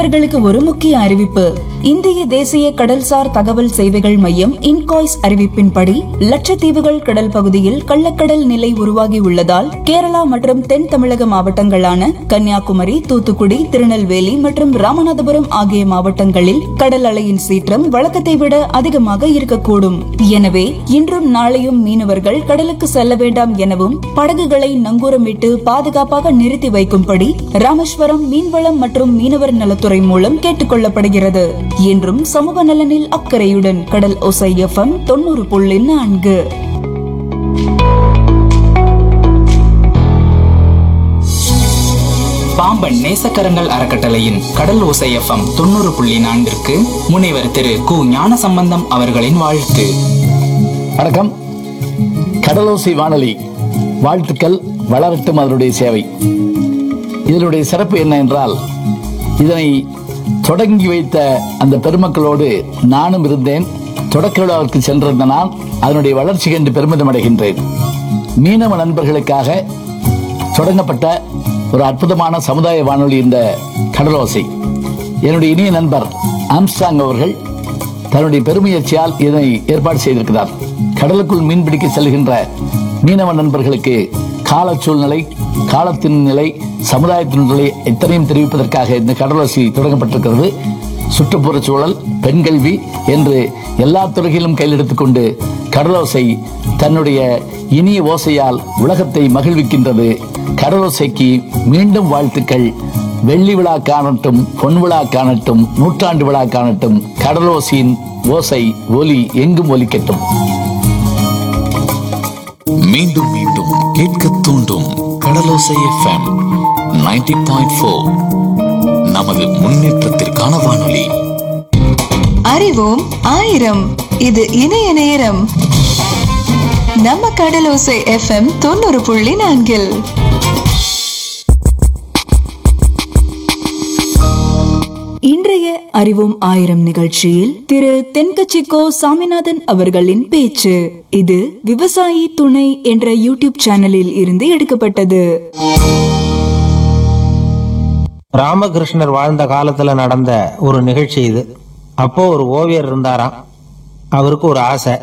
மீனவர்களுக்கு ஒரு முக்கிய அறிவிப்பு இந்திய தேசிய கடல்சார் தகவல் சேவைகள் மையம் இன்காய்ஸ் அறிவிப்பின்படி லட்சத்தீவுகள் கடல் பகுதியில் கள்ளக்கடல் நிலை உருவாகி உள்ளதால் கேரளா மற்றும் தென் தமிழக மாவட்டங்களான கன்னியாகுமரி தூத்துக்குடி திருநெல்வேலி மற்றும் ராமநாதபுரம் ஆகிய மாவட்டங்களில் கடல் அலையின் சீற்றம் வழக்கத்தை விட அதிகமாக இருக்கக்கூடும் எனவே இன்றும் நாளையும் மீனவர்கள் கடலுக்கு செல்ல வேண்டாம் எனவும் படகுகளை நங்கூரமிட்டு பாதுகாப்பாக நிறுத்தி வைக்கும்படி ராமேஸ்வரம் மீன்வளம் மற்றும் மீனவர் நலத்துறை மூலம் கேட்டுக் கொள்ளப்படுகிறது என்றும் சமூக நலனில் அக்கறையுடன் கடல் ஒசை எஃப்எம் தொண்ணூறு புள்ளி நான்கு பாம்பன் நேசக்கரங்கள் அறக்கட்டளையின் கடல் ஓசை எஃப்எம் தொண்ணூறு புள்ளி நான்கிற்கு முனைவர் திரு கு ஞானசம்பந்தம் அவர்களின் வாழ்த்து வணக்கம் கடலோசை வானொலி வாழ்த்துக்கள் வளரட்டும் அதனுடைய சேவை இதனுடைய சிறப்பு என்ன என்றால் இதனை தொடங்கி வைத்த அந்த பெருமக்களோடு நானும் இருந்தேன் தொடக்க விழாவிற்கு சென்றிருந்த நான் அதனுடைய வளர்ச்சி கண்டு பெருமிதம் அடைகின்றேன் மீனவ நண்பர்களுக்காக தொடங்கப்பட்ட ஒரு அற்புதமான சமுதாய வானொலி இந்த கடலோசை என்னுடைய இனிய நண்பர் ஆம்ஸ்டாங் அவர்கள் தன்னுடைய பெருமுயற்சியால் இதனை ஏற்பாடு செய்திருக்கிறார் கடலுக்குள் மீன்பிடிக்க செல்கின்ற மீனவ நண்பர்களுக்கு கால சூழ்நிலை காலத்தின் நிலை சமுதாயத்தின் நிலை இத்தனையும் தெரிவிப்பதற்காக இந்த கடலோசி தொடங்கப்பட்டிருக்கிறது சுற்றுப்புற சூழல் பெண் கல்வி என்று எல்லா துறைகளிலும் கையில் எடுத்துக்கொண்டு கடலோசை தன்னுடைய இனிய ஓசையால் உலகத்தை மகிழ்விக்கின்றது கடலோசைக்கு மீண்டும் வாழ்த்துக்கள் வெள்ளி விழா காணட்டும் பொன் விழா காணட்டும் நூற்றாண்டு விழா காணட்டும் கடலோசியின் ஓசை ஒலி எங்கும் ஒலிக்கட்டும் மீண்டும் மீண்டும் கேட்க தூண்டும் கடலோசை எஃப்எம் 90.4 பாயிண்ட் நமது முன்னேற்றத்திற்கான வானொலி அறிவோம் ஆயிரம் இது இணைய நேரம் நம்ம கடலோசை எஃப்எம் தொண்ணூறு புள்ளி நான்கில் இன்றைய அறிவோம் ஆயிரம் நிகழ்ச்சியில் திரு தென்கட்சிக்கோ சாமிநாதன் அவர்களின் பேச்சு இது விவசாயி துணை என்ற யூடியூப் சேனலில் இருந்து எடுக்கப்பட்டது ராமகிருஷ்ணர் வாழ்ந்த காலத்துல நடந்த ஒரு நிகழ்ச்சி இது அப்போ ஒரு ஓவியர் இருந்தாராம் அவருக்கு ஒரு ஆசை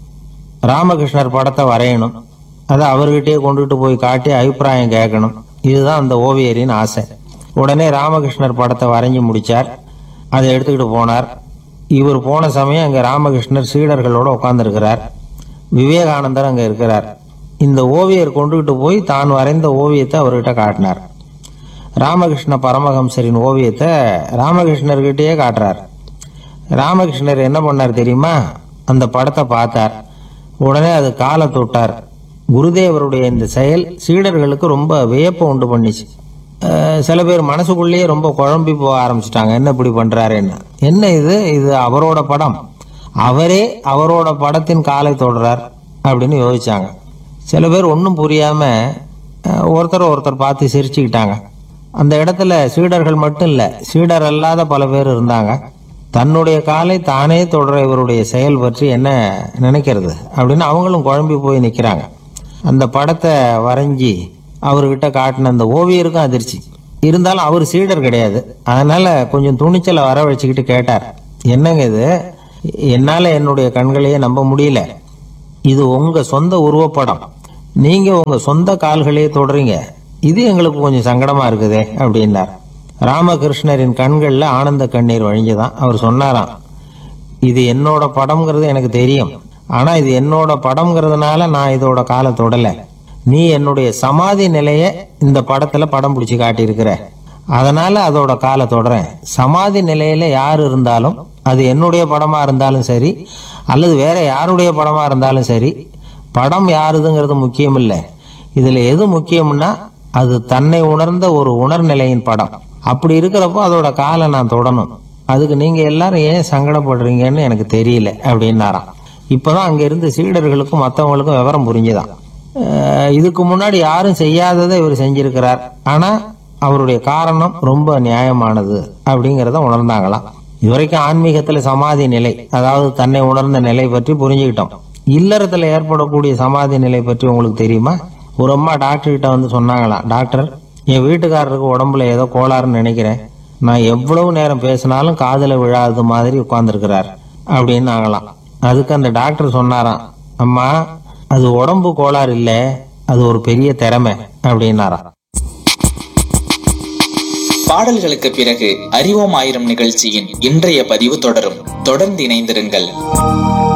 ராமகிருஷ்ணர் படத்தை வரையணும் அதை அவர்கிட்டயே கொண்டுட்டு போய் காட்டி அபிப்பிராயம் கேட்கணும் இதுதான் அந்த ஓவியரின் ஆசை உடனே ராமகிருஷ்ணர் படத்தை வரைஞ்சி முடிச்சார் அதை எடுத்துக்கிட்டு போனார் இவர் போன சமயம் அங்க ராமகிருஷ்ணர் சீடர்களோட உட்கார்ந்திருக்கிறார் விவேகானந்தர் அங்க இருக்கிறார் இந்த ஓவியர் கொண்டுகிட்டு போய் தான் வரைந்த ஓவியத்தை அவர்கிட்ட காட்டினார் ராமகிருஷ்ண பரமஹம்சரின் ஓவியத்தை ராமகிருஷ்ணர்கிட்டயே காட்டுறார் ராமகிருஷ்ணர் என்ன பண்ணார் தெரியுமா அந்த படத்தை பார்த்தார் உடனே அது காலை தொட்டார் குருதேவருடைய இந்த செயல் சீடர்களுக்கு ரொம்ப வியப்பை உண்டு பண்ணிச்சு அஹ் சில பேர் மனசுக்குள்ளேயே ரொம்ப குழம்பி போக ஆரம்பிச்சிட்டாங்க என்ன இப்படி பண்றாருன்னு என்ன இது இது அவரோட படம் அவரே அவரோட படத்தின் காலை தொடுறார் அப்படின்னு யோசிச்சாங்க சில பேர் ஒன்றும் புரியாம அஹ், ஒருத்தர் ஒருத்தர் பார்த்து சிரிச்சுக்கிட்டாங்க அந்த இடத்துல சீடர்கள் மட்டும் இல்ல சீடர் அல்லாத பல பேர் இருந்தாங்க தன்னுடைய காலை தானே தொடர இவருடைய செயல் பற்றி என்ன நினைக்கிறது அப்படின்னு அவங்களும் குழம்பி போய் நிக்கிறாங்க அந்த படத்தை வரைஞ்சி அவர்கிட்ட காட்டின அந்த ஓவியருக்கும் அதிர்ச்சி இருந்தாலும் அவர் சீடர் கிடையாது அதனால கொஞ்சம் துணிச்சலை வர வச்சுக்கிட்டு கேட்டார் என்னங்க இது என்னால என்னுடைய கண்களையே நம்ப முடியல இது உங்க சொந்த உருவப்படம் நீங்க உங்க சொந்த கால்களையே தொடறீங்க இது எங்களுக்கு கொஞ்சம் சங்கடமா இருக்குதே அப்படின்னார் ராமகிருஷ்ணரின் கண்கள்ல ஆனந்த கண்ணீர் வழிஞ்சுதான் அவர் சொன்னாராம் இது என்னோட படம்ங்கிறது எனக்கு தெரியும் ஆனா இது என்னோட படம்ங்கிறதுனால நான் இதோட காலை தொடல நீ என்னுடைய சமாதி நிலைய இந்த படத்துல படம் பிடிச்சு காட்டியிருக்கிற அதனால அதோட காலை தொடறேன் சமாதி நிலையில யார் இருந்தாலும் அது என்னுடைய படமா இருந்தாலும் சரி அல்லது வேற யாருடைய படமா இருந்தாலும் சரி படம் யாருதுங்கிறது முக்கியம் இல்லை இதுல எது முக்கியம்னா அது தன்னை உணர்ந்த ஒரு உணர்நிலையின் படம் அப்படி இருக்கிறப்போ அதோட காலை நான் தொடணும் அதுக்கு நீங்க எல்லாரும் ஏன் சங்கடப்படுறீங்கன்னு எனக்கு தெரியல அப்படின்னாராம் இப்பதான் அங்க இருந்து சீடர்களுக்கும் மற்றவங்களுக்கும் விவரம் புரிஞ்சுதான் அஹ் இதுக்கு முன்னாடி யாரும் செய்யாததை இவர் செஞ்சிருக்கிறார் ஆனா அவருடைய காரணம் ரொம்ப நியாயமானது அப்படிங்கறத உணர்ந்தாங்களாம் இதுவரைக்கும் ஆன்மீகத்துல சமாதி நிலை அதாவது தன்னை உணர்ந்த நிலை பற்றி புரிஞ்சுக்கிட்டோம் இல்லறத்துல ஏற்படக்கூடிய சமாதி நிலை பற்றி உங்களுக்கு தெரியுமா ஒரு அம்மா டாக்டர் கிட்ட வந்து சொன்னாங்களாம் டாக்டர் என் வீட்டுக்காரருக்கு உடம்புல ஏதோ கோளாறுன்னு நினைக்கிறேன் நான் எவ்வளவு நேரம் பேசினாலும் காதுல விழாதது மாதிரி உட்கார்ந்துருக்கிறார் அப்படின்னு ஆகலாம் அதுக்கு அந்த டாக்டர் சொன்னாராம் அம்மா அது உடம்பு கோளாறு இல்ல அது ஒரு பெரிய திறமை அப்படின்னாராம் பாடல்களுக்கு பிறகு அறிவோம் ஆயிரம் நிகழ்ச்சியின் இன்றைய பதிவு தொடரும் தொடர்ந்து இணைந்திருங்கள்